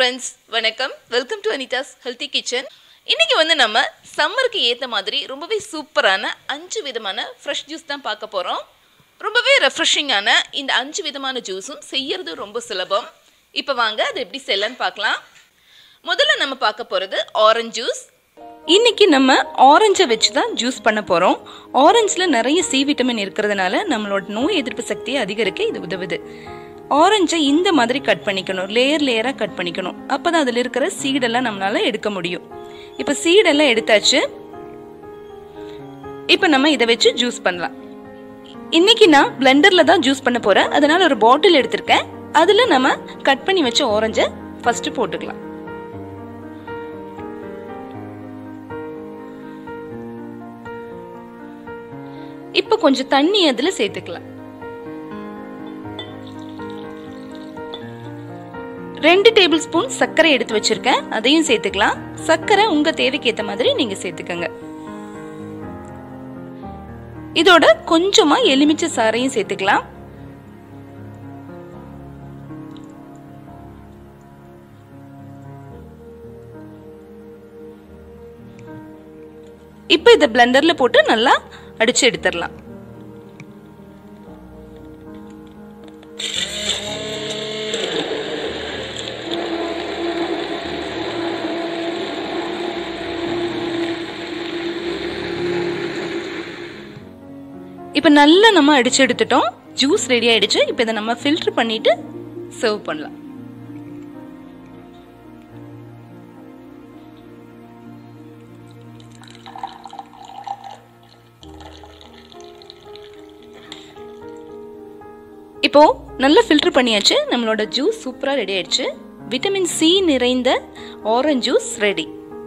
friends வணக்கம் welcome to Anitha's healthy kitchen இன்னைக்கு வந்து நம்ம சம்மருக்கு ஏற்ற மாதிரி ரொம்பவே சூப்பரான அஞ்சு விதமான ஃப்ரெஷ் ஜூஸ் தான் பார்க்க போகிறோம் ரொம்பவே ரெஃப்ரெஷிங்கான இந்த அஞ்சு விதமான ஜூஸும் செய்யறது ரொம்ப சுலபம் இப்போ வாங்க அது எப்படி செய்யலான்னு பார்க்கலாம் முதல்ல நம்ம பார்க்க போகிறது ஆரஞ்சு ஜூஸ் இன்னைக்கு நம்ம ஆரஞ்சை வச்சு தான் ஜூஸ் பண்ண போகிறோம் ஆரஞ்சில் நிறைய சி விட்டமின் இருக்கிறதுனால நம்மளோட நோய் எதிர்ப்பு சக்தியை அதிகரிக்க இது உதவுது ஆரஞ்சை இந்த மாதிரி கட் பண்ணிக்கணும் லேயர் லேயராக கட் பண்ணிக்கணும் அப்போ தான் அதில் இருக்கிற சீடெல்லாம் நம்மளால எடுக்க முடியும் இப்போ சீடெல்லாம் எடுத்தாச்சு இப்போ நம்ம இதை வச்சு ஜூஸ் பண்ணலாம் இன்னைக்கு நான் பிளெண்டரில் தான் ஜூஸ் பண்ண போகிறேன் அதனால ஒரு பாட்டில் எடுத்திருக்கேன் அதில் நம்ம கட் பண்ணி வச்ச ஆரஞ்சை ஃபஸ்ட்டு போட்டுக்கலாம் இப்போ கொஞ்சம் தண்ணி அதுல சேர்த்துக்கலாம் ரெண்டு டேபிள் ஸ்பூன் சர்க்கரை எடுத்து வச்சிருக்கேன் அதையும் சேர்த்துக்கலாம் சர்க்கரை உங்க தேவைக்கு ஏத்த மாதிரி நீங்க சேர்த்துக்கங்க இதோட கொஞ்சமா எலுமிச்சை சாறையும் சேர்த்துக்கலாம் இப்போ இதை பிளெண்டர்ல போட்டு நல்லா அடிச்சு எடுத்துடலாம் இப்போ நல்லா நம்ம அடிச்சு எடுத்துட்டோம் ஜூஸ் ரெடி ஆயிடுச்சு இப்போ இதை நம்ம ஃபில்டர் பண்ணிட்டு சர்வ் பண்ணலாம் இப்போ நல்லா ஃபில்டர் பண்ணியாச்சு நம்மளோட ஜூஸ் சூப்பராக ரெடி ஆயிடுச்சு விட்டமின் சி நிறைந்த ஆரஞ்சு ஜூஸ் ரெடி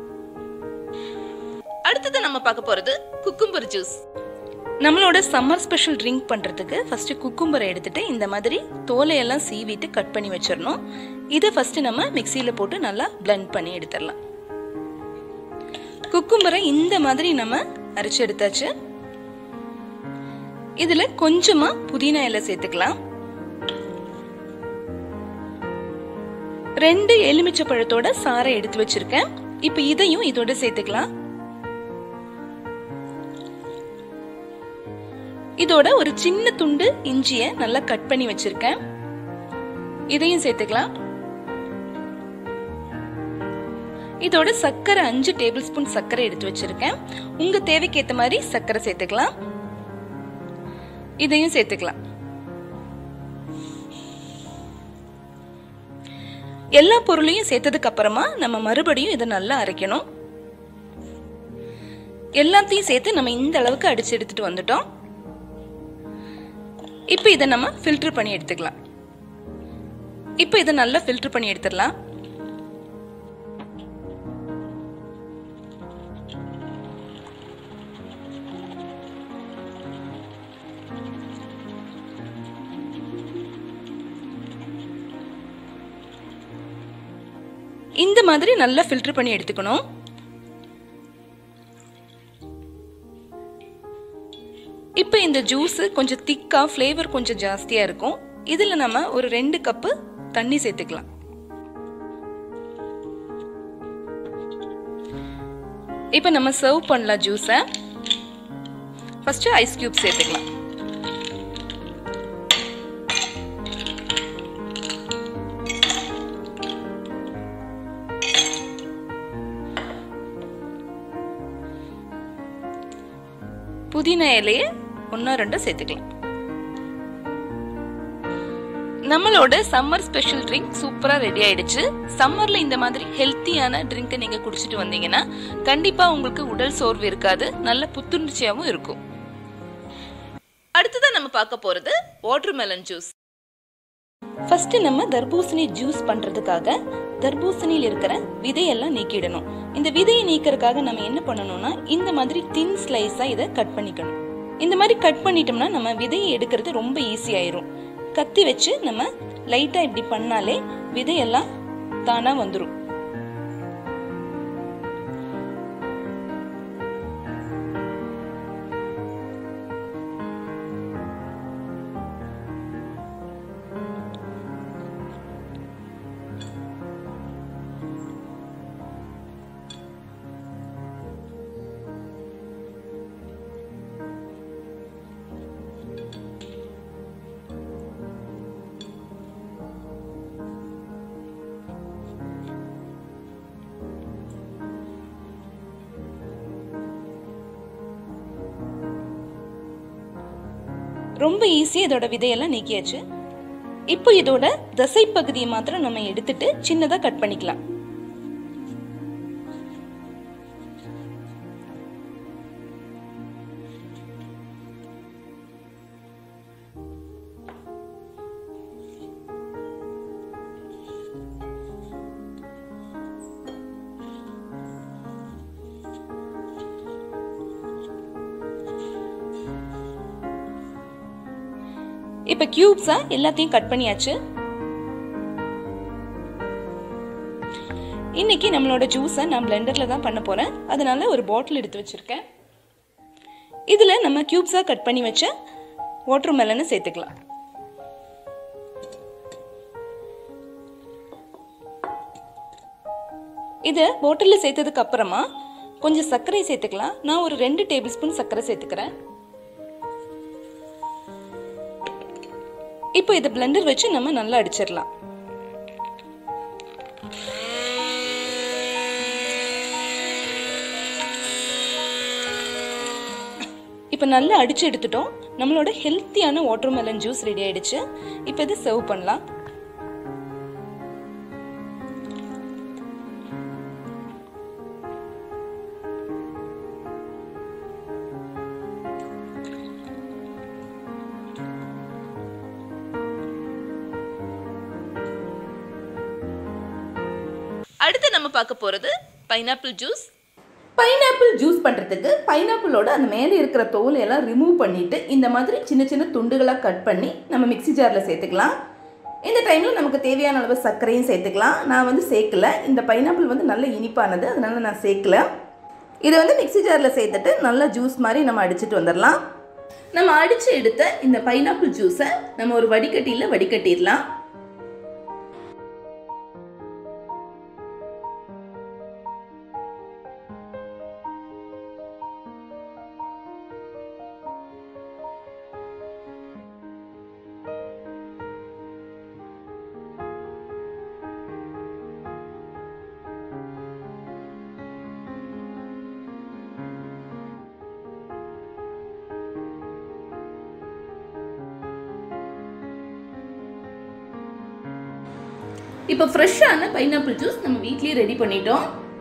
அடுத்தது நம்ம பார்க்க போகிறது குக்கும்பர் ஜூஸ் நம்மளோட சம்மர் ஸ்பெஷல் ட்ரிங்க் பண்ணுறதுக்கு ஃபர்ஸ்ட் குக்கும்பரை எடுத்துட்டு இந்த மாதிரி தோலையெல்லாம் சீவிட்டு கட் பண்ணி வச்சிடணும் இதை ஃபர்ஸ்ட் நம்ம மிக்சியில் போட்டு நல்லா பிளெண்ட் பண்ணி எடுத்துடலாம் குக்கும்பரை இந்த மாதிரி நம்ம அரைச்சு எடுத்தாச்சு இதுல கொஞ்சமா புதினா இலை சேர்த்துக்கலாம் ரெண்டு எலுமிச்சை பழத்தோட சாறை எடுத்து வச்சிருக்கேன் இப்ப இதையும் இதோட சேர்த்துக்கலாம் இதோட ஒரு சின்ன துண்டு இஞ்சிய நல்லா கட் பண்ணி வச்சிருக்கேன் இதையும் சேர்த்துக்கலாம் இதோட சர்க்கரை அஞ்சு டேபிள் ஸ்பூன் சர்க்கரை எடுத்து வச்சிருக்கேன் உங்க தேவைக்கு ஏத்த மாதிரி சர்க்கரை சேர்த்துக்கலாம் இதையும் சேர்த்துக்கலாம் எல்லா பொருளையும் சேர்த்ததுக்கு அப்புறமா நம்ம மறுபடியும் இதை நல்லா அரைக்கணும் எல்லாத்தையும் சேர்த்து நம்ம இந்த அளவுக்கு அடிச்சு எடுத்துட்டு வந்துட்டோம் இப்போ இதை நம்ம ஃபில்டர் பண்ணி எடுத்துக்கலாம் இப்போ இதை நல்லா ஃபில்டர் பண்ணி எடுத்துடலாம் இந்த மாதிரி நல்லா ஃபில்டர் பண்ணி எடுத்துக்கணும் இப்போ இந்த ஜூஸ் கொஞ்சம் திக்கா ஃப்ளேவர் கொஞ்சம் ஜாஸ்தியா இருக்கும் இதுல நம்ம ஒரு ரெண்டு கப்பு தண்ணி சேர்த்துக்கலாம் இப்போ நம்ம சர்வ் பண்ணலாம் ஜூஸை ஃபர்ஸ்ட் ஐஸ் கியூப் சேர்த்துக்கலாம் புதினா இலையை ஒன்றா ரெண்டும் சேர்த்துக்கலாம் நம்மளோட சம்மர் ஸ்பெஷல் ட்ரிங்க் சூப்பரா ரெடி ஆயிடுச்சு சம்மர்ல இந்த மாதிரி ஹெல்த்தியான ட்ரிங்க் நீங்க குடிச்சிட்டு வந்தீங்கன்னா கண்டிப்பா உங்களுக்கு உடல் சோர்வு இருக்காது நல்ல புத்துணர்ச்சியாவும் இருக்கும் அடுத்ததான் நம்ம பார்க்க போகிறது வாட்டர்மெலன் ஜூஸ் ஃபர்ஸ்ட் நம்ம தர்பூசணி ஜூஸ் பண்றதுக்காக தர்பூசணியில் இருக்கிற விதையெல்லாம் நீக்கிடணும் இந்த விதையை நீக்கிறதுக்காக நம்ம என்ன பண்ணணும்னா இந்த மாதிரி தின் ஸ்லைஸா இதை கட் பண்ணிக்கணும் இந்த மாதிரி கட் பண்ணிட்டோம்னா நம்ம விதையை எடுக்கிறது ரொம்ப ஈஸி ஆயிரும் கத்தி வச்சு நம்ம லைட்டா இப்படி பண்ணாலே விதையெல்லாம் தானா வந்துடும் ரொம்ப ஈஸியாக இதோட விதையெல்லாம் நீக்கியாச்சு இப்போ இதோட தசை பகுதியை மாத்திரம் நம்ம எடுத்துட்டு சின்னதாக கட் பண்ணிக்கலாம் இப்போ கியூப்ஸா எல்லாத்தையும் கட் பண்ணியாச்சு இன்னைக்கு நம்மளோட ஜூஸை நான் பிளெண்டர்ல தான் பண்ண போறேன் அதனால ஒரு பாட்டில் எடுத்து வச்சிருக்கேன் இதுல நம்ம கியூப்ஸா கட் பண்ணி வச்ச வாட்டர் மெலனை சேர்த்துக்கலாம் இதை பாட்டிலில் சேர்த்ததுக்கு அப்புறமா கொஞ்சம் சர்க்கரை சேர்த்துக்கலாம் நான் ஒரு ரெண்டு டேபிள் ஸ்பூன் சர்க்கரை சேர்த்துக்கிறேன் இப்போ இதை பிளெண்டர் வச்சு நம்ம நல்லா அடிச்சிடலாம் இப்போ நல்லா அடிச்சு எடுத்துட்டோம் நம்மளோட ஹெல்த்தியான வாட்டர் மெலன் ஜூஸ் ரெடி ஆயிடுச்சு இப்போ இதை சர்வ் பண்ணலாம் அடுத்து நம்ம பார்க்க போறது பைனாப்பிள் ஜூஸ் பைனாப்பிள் ஜூஸ் பண்ணுறதுக்கு பைனாப்பிளோட அந்த மேலே இருக்கிற தோலை எல்லாம் ரிமூவ் பண்ணிவிட்டு இந்த மாதிரி சின்ன சின்ன துண்டுகளாக கட் பண்ணி நம்ம மிக்ஸி ஜாரில் சேர்த்துக்கலாம் இந்த டைமில் நமக்கு தேவையான அளவு சர்க்கரையும் சேர்த்துக்கலாம் நான் வந்து சேர்க்கல இந்த பைனாப்பிள் வந்து நல்ல இனிப்பானது அதனால நான் சேர்க்கல இதை வந்து மிக்ஸி ஜாரில் சேர்த்துட்டு நல்லா ஜூஸ் மாதிரி நம்ம அடிச்சுட்டு வந்துடலாம் நம்ம அடித்து எடுத்த இந்த பைனாப்பிள் ஜூஸை நம்ம ஒரு வடிகட்டியில் வடிகட்டிடலாம் இப்போ ஃப்ரெஷ்ஷான பைனாப்பிள் ஜூஸ் நம்ம வீட்லயே ரெடி பண்ணிட்டோம்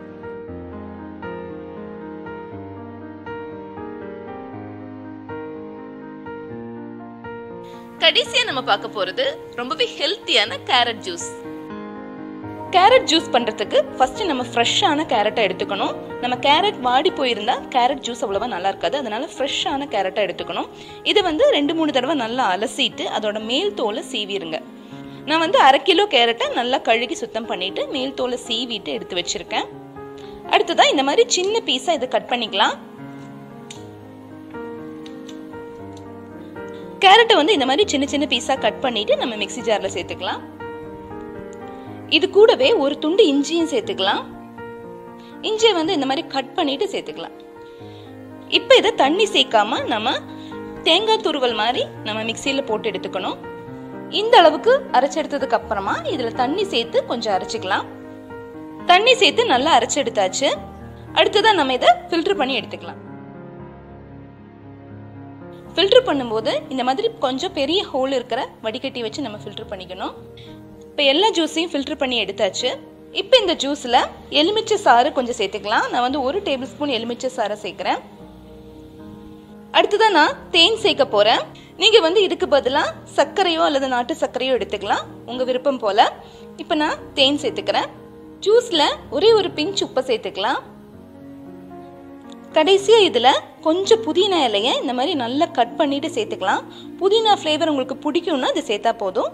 கடைசியா நம்ம பார்க்க போறது ரொம்பவே ஹெல்த்தியான கேரட் ஜூஸ் கேரட் ஜூஸ் பண்ணுறதுக்கு ஃபர்ஸ்ட் நம்ம ஃப்ரெஷ்ஷான கேரட்டை எடுத்துக்கணும் நம்ம கேரட் வாடி போயிருந்தா கேரட் ஜூஸ் அவ்வளோவா நல்லா இருக்காது அதனால ஃப்ரெஷ்ஷான கேரட்டை எடுத்துக்கணும் இதை வந்து ரெண்டு மூணு தடவை நல்லா அலசிட்டு அதோட மேல் தோலை சீவிருங்க நான் வந்து அரை கிலோ கேரட்டை நல்லா கழுகி சுத்தம் பண்ணிட்டு மேல் தோலை சீவிட்டு எடுத்து வச்சிருக்கேன் அடுத்ததான் இந்த மாதிரி சின்ன பீஸா இதை கட் பண்ணிக்கலாம் கேரட்டை வந்து இந்த மாதிரி சின்ன சின்ன பீஸா கட் பண்ணிட்டு நம்ம மிக்ஸி ஜார்ல சேர்த்துக்கலாம் இது கூடவே ஒரு துண்டு இஞ்சியும் சேர்த்துக்கலாம் இஞ்சியை வந்து இந்த மாதிரி கட் பண்ணிட்டு சேர்த்துக்கலாம் இப்போ இதை தண்ணி சேர்க்காம நம்ம தேங்காய் துருவல் மாதிரி நம்ம மிக்சியில போட்டு எடுத்துக்கணும் இந்த அளவுக்கு அரைச்செடுத்ததுக்கு அப்புறமா இதுல தண்ணி சேர்த்து கொஞ்சம் அரைச்சிக்கலாம் தண்ணி சேர்த்து நல்லா அரைச்சு எடுத்தாச்சு அடுத்ததான் நம்ம இதை ஃபில்டர் பண்ணி எடுத்துக்கலாம் ஃபில்டர் பண்ணும்போது இந்த மாதிரி கொஞ்சம் பெரிய ஹோல் இருக்கிற வடிகட்டி வச்சு நம்ம ஃபில்டர் பண்ணிக்கணும் இப்போ எல்லா ஜூஸையும் ஃபில்டர் பண்ணி எடுத்தாச்சு இப்போ இந்த ஜூஸில் எலுமிச்சை சாறு கொஞ்சம் சேர்த்துக்கலாம் நான் வந்து ஒரு டேபிள் ஸ்பூன் எலுமிச்சை சாறை சேர்க்குறேன் அடுத்ததான் நான் தேன் சேர்க்க போகிறேன் நீங்கள் வந்து இதுக்கு பதிலாக சர்க்கரையோ அல்லது நாட்டு சர்க்கரையோ எடுத்துக்கலாம் உங்கள் விருப்பம் போல் இப்போ நான் தேன் சேர்த்துக்கிறேன் ஜூஸில் ஒரே ஒரு பிஞ்ச் உப்பை சேர்த்துக்கலாம் கடைசியாக இதில் கொஞ்சம் புதினா இலையை இந்த மாதிரி நல்லா கட் பண்ணிட்டு சேர்த்துக்கலாம் புதினா ஃப்ளேவர் உங்களுக்கு பிடிக்கும்னா இது சேர்த்தா போதும்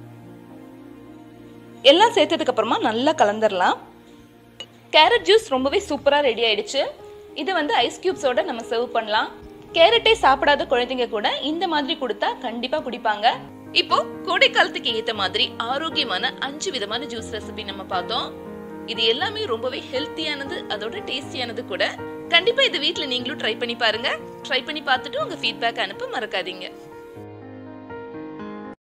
எல்லாம் சேர்த்ததுக்கு அப்புறமா நல்லா கலந்துடலாம் கேரட் ஜூஸ் ரொம்பவே சூப்பராக ரெடி ஆயிடுச்சு இதை வந்து ஐஸ் கியூப்ஸோட நம்ம சர்வ் பண்ணலாம் கேரட்டே சாப்பிடாத குழந்தைங்க கூட இந்த மாதிரி கொடுத்தா கண்டிப்பாக குடிப்பாங்க இப்போ கோடை காலத்துக்கு ஏத்த மாதிரி ஆரோக்கியமான அஞ்சு விதமான ஜூஸ் ரெசிபி நம்ம பார்த்தோம் இது எல்லாமே ரொம்பவே ஹெல்த்தியானது அதோட டேஸ்டியானது கூட கண்டிப்பா இது வீட்ல நீங்களும் ட்ரை பண்ணி பாருங்க ட்ரை பண்ணி பார்த்துட்டு உங்க ஃபீட்பேக் அனுப்ப மறக்காதீங்க